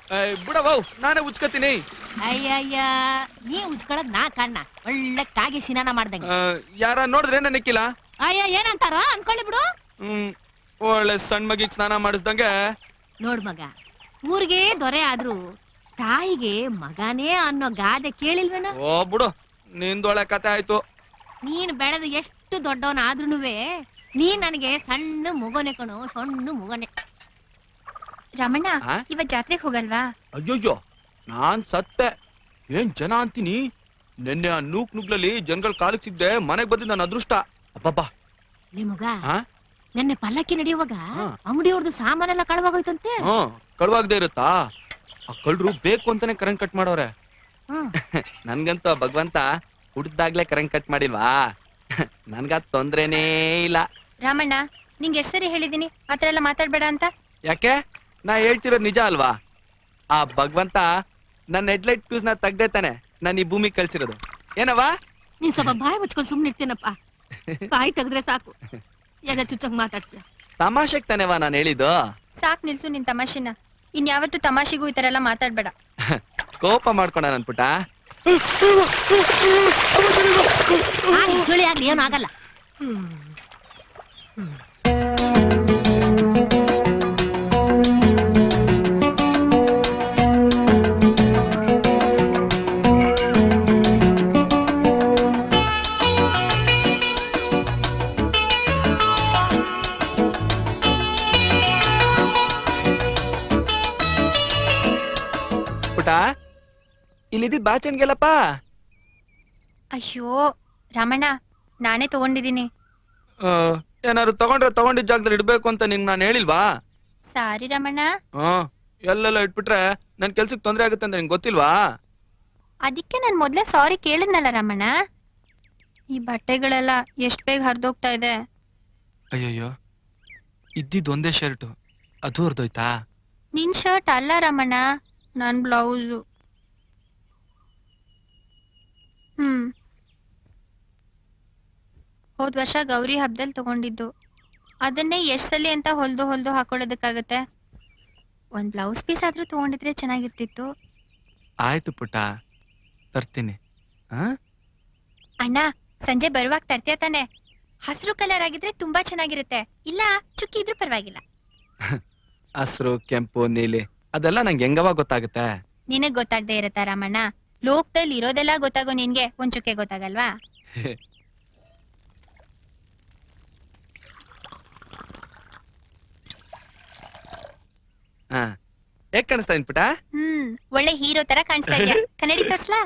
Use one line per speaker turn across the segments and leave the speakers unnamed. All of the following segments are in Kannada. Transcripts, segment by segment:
ಬಿಡವ ನಾನೇ ಉಚ್ಕತೀನಿ
ಅಯ್ಯಯ್ಯ ನೀ ಉಜ್ಕೊಳದ್ ನಾ ಕಣ್ಣ ಒಳ್ಳೆ ಕಾಗಿ ಸ್ನಾನ ಮಾಡ್ದಂಗೆ
ಆ, ಯಾರ ನೋಡಿದ್ರೆ ನನಕ್ಕಿಲ್ಲ
ಅಯ್ಯ ಏನಂತಾರ ಅನ್ಕೊಳ್ಳಿ ಬಿಡು
ಹ್ಮ್ ಒಳ್ಳೆ ಸಣ್ಣ ಮಗಿಗ್ ಸ್ನಾನ ಮಾಡಿಸ್ದಂಗೆ
ನೋಡ್ ಮಗ ಊರಿಗೆ ದೊರೆ ಆದ್ರೂ ತಾಯಿಗೆ ಮಗನೇ ಅನ್ನೋ ಗಾದೆ ಕೇಳಿಲ್ವೇನ
ಓ ಬಿಡು ನಿಂದೊಳ್ಳೆ ಕತೆ ಆಯ್ತು
ನೀನ್ ಬೆಳೆದು ಎಷ್ಟು ದೊಡ್ಡವನ ಆದ್ರೂನುವೆ ನೀ ನನಗೆ ಸಣ್ಣ ಮುಗನೆ ಕಣು ಸಣ್ಣ ಮುಗನೆ
ರಮಣ್ಣ
ಆ?
ಇವತ್ ಜಾತ್ರೆಗೆ ಹೋಗಲ್ವಾ
ಅಯ್ಯೋಯ್ಯೋ ನಾನ್ ಸತ್ತೆ ಏನ್ ಜನ ಅಂತೀನಿ ನಿನ್ನೆ ಆ ನೂಕ್ ನುಗ್ಲಲ್ಲಿ ಜನಗಳ ಕಾಲಕ್ಕೆ ಸಿಗ್ದೆ ಮನೆಗ್ ಬಂದಿದ್ ನನ್ನ ಅದೃಷ್ಟ ಅಬ್ಬಬ್ಬಾ
ಲೇ ಮಗ
ಆ?
ನೆನ್ನೆ ಪಲ್ಲಕ್ಕಿ ನಡೆಯುವಾಗ
ಹಾ.
ಅಂಗಡಿಯವ್ರದ್ದು ಸಾಮಾನೆಲ್ಲ ಕಳವಾಗೋಯ್ತಂತೆ
ಹ್ಮ್ ಕಳುವಾಗ್ದೇ ಇರುತ್ತಾ ಆ ಕಳ್ರು ಬೇಕು ಅಂತಾನೆ ಕರೆಂಟ್ ಕಟ್ ಮಾಡೋರೆ
ಹ್ಮ್
ನನ್ಗಂತೂ ಆ ಭಗವಂತ ಹುಡ್ದಾಗ್ಲೇ ಕರೆಂಟ್ ಕಟ್ ಮಾಡಿಲ್ವಾ ನನ್ಗದ್ ತೊಂದ್ರೆನೇ ಇಲ್ಲ
ರಾಮಣ್ಣ ನಿಂಗೆ ಎಷ್ಟ್ ಸರಿ ಹೇಳಿದೀನಿ ಆತರ ಎಲ್ಲ ಮಾತಾಡ್ಬೇಡ ಅಂತ
ಯಾಕೆ ನಾ ಹೇಳ್ತಿರೋದ್ ನಿಜ ಅಲ್ವಾ ಆ ಭಗವಂತ ನನ್ನ ಹೆಡ್ಲೈಟ್ ಫ್ಯೂಸ್ ನ ತೆಗ್ದೇ ತಾನೆ ನಾನು ಈ ಭೂಮಿಗೆ ಕಳ್ಸಿರೋದು ಏನವಾ
ನೀನ್ ಸ್ವಲ್ಪ ಬಾಯಿ ಮುಚ್ಕೊಂಡು ಸುಮ್ನಿರ್ತೀನಪ್ಪ ಬಾಯಿ ತೆಗ್ದ್ರೆ ಸಾಕು ಎದೆ ಚುಚ್ಚಂಗ್ ಮಾತಾಡ್ತೀಯ
ತಮಾಷೆಗ್ ತಾನೆವಾ ನಾನು ಹೇಳಿದ್ದು
ಸಾಕ್ ನಿಲ್ಸು ನಿನ್ ತಮಾಷೆನ ಇನ್ಯಾವತ್ತು ತಮಾಷೆಗೂ ಈ ತರ ಎಲ್ಲ ಮಾತಾಡ್ಬೇಡ
ಕೋಪ ಮಾಡ್ಕೊಂಡ ನನ್ ಪುಟ
ಆಗ್ಲಿ ಚಳಿ ಆಗ್ಲಿ ಏನೂ ಆಗಲ್ಲ
ಪುಟ ಇಲ್ಲಿದ್ದಿದ್ ಬಾಚಣ್ಗೆಲ್ಲಪ್ಪ
ಅಯ್ಯೋ ರಾಮಣ್ಣ ನಾನೇ ತಗೊಂಡಿದೀನಿ
ಏನಾದ್ರು ತಗೊಂಡ್ರೆ ತಗೊಂಡಿದ್ ಜಾಗದಲ್ಲಿ ಇಡ್ಬೇಕು ಅಂತ ನಿಂಗ್ ನಾನು ಹೇಳಿಲ್ವಾ
ಸಾರಿ ರಮಣ್ಣ
ಹ್ಮ್ ಎಲ್ಲೆಲ್ಲ ಇಟ್ಬಿಟ್ರೆ ನನ್ ಕೆಲ್ಸಕ್ ತೊಂದ್ರೆ ಆಗುತ್ತೆ ಅಂತ ನಿಂಗೆ ಗೊತ್ತಿಲ್ವಾ
ಅದಕ್ಕೆ ನಾನ್ ಮೊದ್ಲೇ ಸಾರಿ ಕೇಳಿದ್ನಲ್ಲ ರಮಣ್ಣ ಈ ಬಟ್ಟೆಗಳೆಲ್ಲ ಎಷ್ಟ್ ಬೇಗ ಹರಿದೋಗ್ತಾ ಇದೆ
ಅಯ್ಯಯ್ಯೋ ಇದ್ದಿದ್ ಒಂದೇ ಶರ್ಟು ಅದು ಹೊರ್ದೋಯ್ತಾ
ನಿನ್ ಶರ್ಟ್ ಅಲ್ಲ ರಮಣ್ಣ ನನ್ ಬ್ಲೌಸು ಹ್ಮ್ ಹೋದ್ ವರ್ಷ ಗೌರಿ ಹಬ್ಬದಲ್ಲಿ ತಗೊಂಡಿದ್ದು ಅದನ್ನೇ ಎಷ್ಟ್ ಸಲಿ ಅಂತ ಹೊಲ್ದು ಹೊಲ್ದು ಹಾಕೊಳ್ಳೋದಕ್ಕಾಗತ್ತೆ ಒಂದ್ ಬ್ಲೌಸ್ ಪೀಸ್ ಆದ್ರೂ ತಗೊಂಡಿದ್ರೆ ಚೆನ್ನಾಗಿರ್ತಿತ್ತು
ಆಯ್ತು ಪುಟ್ಟ ತರ್ತೀನಿ ಹಾ
ಅಣ್ಣ ಸಂಜೆ ಬರುವಾಗ ತರ್ತೀಯ ತಾನೆ ಹಸಿರು ಕಲರ್ ಆಗಿದ್ರೆ ತುಂಬಾ ಚೆನ್ನಾಗಿರುತ್ತೆ ಇಲ್ಲ ಚುಕ್ಕಿ ಇದ್ರೂ ಪರವಾಗಿಲ್ಲ
ಹಸ್ರು ಕೆಂಪು ನೀಲಿ ಅದೆಲ್ಲ ನಂಗೆ ಹೆಂಗವ ಗೊತ್ತಾಗುತ್ತೆ
ನಿನಗ್ ಗೊತ್ತಾಗ್ದೇ ಇರತ್ತಾ ರಾಮಣ್ಣ ಲೋಕದಲ್ಲಿ ಇರೋದೆಲ್ಲ ಗೊತ್ತಾಗೋ ನಿನ್ಗೆ ಒಂದ್ ಚುಕ್ಕೆ ಗೊತ್ತಾಗಲ್ವಾ
ಹಾ ಹೇಗ್ ಕಾಣಿಸ್ತಾ ಇನ್ ಪುಟ
ಹ್ಮ್ ಒಳ್ಳೆ ಹೀರೋ ತರ ಕಾಣಿಸ್ತಾ ಇದೆಯಾ ಕನ್ನಡಿ ತೋರ್ಸ್ಲಾ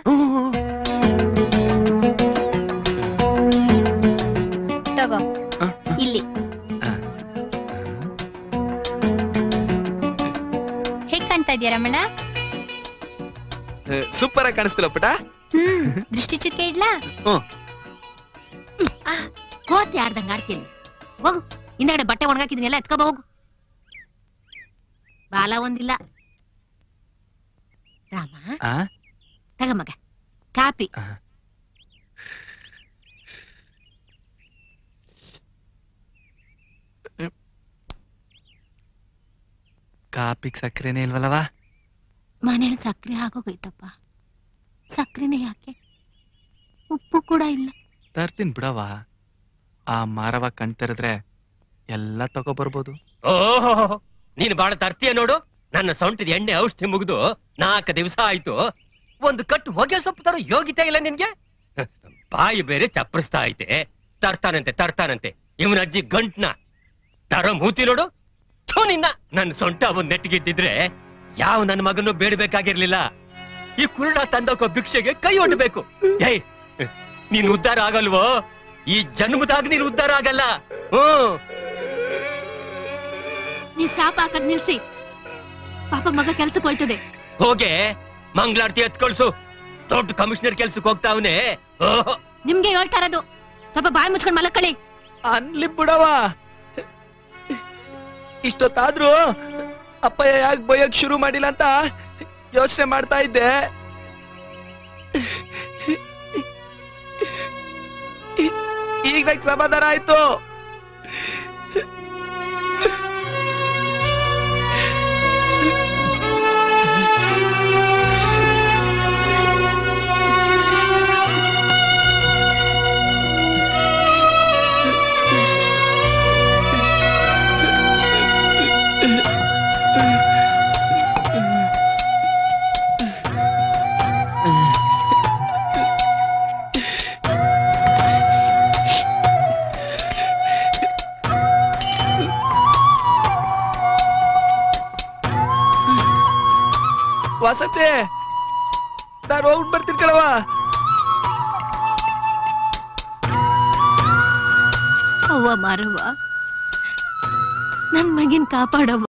ತಗೋ
ಆ,
ಇಲ್ಲಿ
ಆ.
ಹೇಗ್ ಕಾಣ್ತಾ ಇದೆಯಾ ರಮಣ
ಸೂಪರ್ ಆಗಿ ಕಾಣಿಸ್ತಿಲ್ಲ ಪುಟ
ಹ್ಮ್ ದೃಷ್ಟಿ ಚುಕ್ಕೆ ಇಡ್ಲಾ
ಕೋತಿ ಆಡ್ದಂಗ ಆಡ್ತೀನಿ ಹೋಗು ಹಿಂದಗಡೆ ಬಟ್ಟೆ ಒಣಗಾಕಿದ್ನೆಲ್ಲ ಎತ್ಕೊ ಬಾ ಹೋಗು ಬಾಲ ಒಂದಿಲ್ಲ ರಾಮ
ಆ?
ತಗ ಮಗ ಕಾಪಿ
ಕಾಪಿಗ್ ಸಕ್ಕರೆನೇ ಇಲ್ವಲ್ಲವಾ
ಮನೇಲಿ ಸಕ್ಕರೆ ಆಗೋಗೈತಪ್ಪ ಸಕ್ಕರೆನೇ ಯಾಕೆ ಉಪ್ಪು ಕೂಡ ಇಲ್ಲ
ತರ್ತೀನಿ ಬಿಡವ ಆ ಮಾರವ ಕಣ್ತೆರೆದ್ರೆ ಎಲ್ಲ ತಗೊಬರ್ಬೋದು
ಓಹೋ ನೀನು ಬಾಳ ತರ್ತೀಯ ನೋಡು ನನ್ನ ಸೊಂಟದ ಎಣ್ಣೆ ಔಷಧಿ ಮುಗಿದು ನಾಲ್ಕು ದಿವಸ ಆಯ್ತು ಒಂದು ಕಟ್ಟು ಹೊಗೆ ಸೊಪ್ಪು ತರೋ ಯೋಗಿತೆ ಇಲ್ಲ ನಿನ್ಗೆ ಬಾಯಿ ಬೇರೆ ಚಪ್ಪರಿಸ್ತಾ ಐತೆ ತರ್ತಾನಂತೆ ತರ್ತಾನಂತೆ ಇವನ ಅಜ್ಜಿ ಗಂಟ್ನ ತರ ಮೂತಿ ನೋಡು ಥು ನಿನ್ನ ನನ್ನ ಸೊಂಟ ಒಂದ್ ನೆಟ್ಟಿಗಿದ್ದಿದ್ರೆ ಯಾವ ನನ್ನ ಮಗನ್ನು ಬೇಡಬೇಕಾಗಿರ್ಲಿಲ್ಲ ಈ ಕುರುಡ ತಂದಕೋ ಭಿಕ್ಷೆಗೆ ಕೈ ಒಡ್ಬೇಕು ಏಯ್ ನೀನ್ ಉದ್ಧಾರ ಆಗಲ್ವೋ ಈ ಜನ್ಮದಾಗ ನೀನ್ ಉದ್ಧಾರ ಆಗಲ್ಲ ಹ್ಮ್
ನೀ ಸಾಪ ಹಾಕದ್ ನಿಲ್ಸಿ ಪಾಪ ಮಗ ಕೆಲ್ಸಕ್ಕೆ ಹೋಯ್ತದೆ
ಹೋಗೆ ಮಂಗಳಾರತಿ ಎತ್ ಕಳ್ಸು ದೊಡ್ಡ ಕಮಿಷನರ್ ಕೆಲ್ಸಕ್ಕೆ ಹೋಗ್ತಾವನೆ ಓಹೋ
ನಿಮ್ಗೆ ಹೇಳ್ತಾ ಇರೋದು ಸ್ವಲ್ಪ ಬಾಯಿ ಮುಚ್ಕೊಂಡ್ ಮಲಕ್ಕಳಿ
ಅನ್ಲಿ ಬಿಡವ ಇಷ್ಟೊತ್ತಾದ್ರೂ ಅಪ್ಪಯ್ಯ ಯಾಕೆ ಬೈಯಕ್ ಶುರು ಮಾಡಿಲ್ಲ ಅಂತ ಯೋಚನೆ ಮಾಡ್ತಾ ಇದ್ದೆ ಈ- ಈಗ ನಂಗ್ ಸಮಾಧಾನ ಆಯ್ತು ವಸತಿ ನಾನು ಹೋಗ್ಬಿಟ್ಟು ಬರ್ತೀನಿ ಕಣವ
ಅವ್ವ ಮಾರವ್ವ ನನ್ ಮಗಿನ್ ಕಾಪಾಡವ್ವ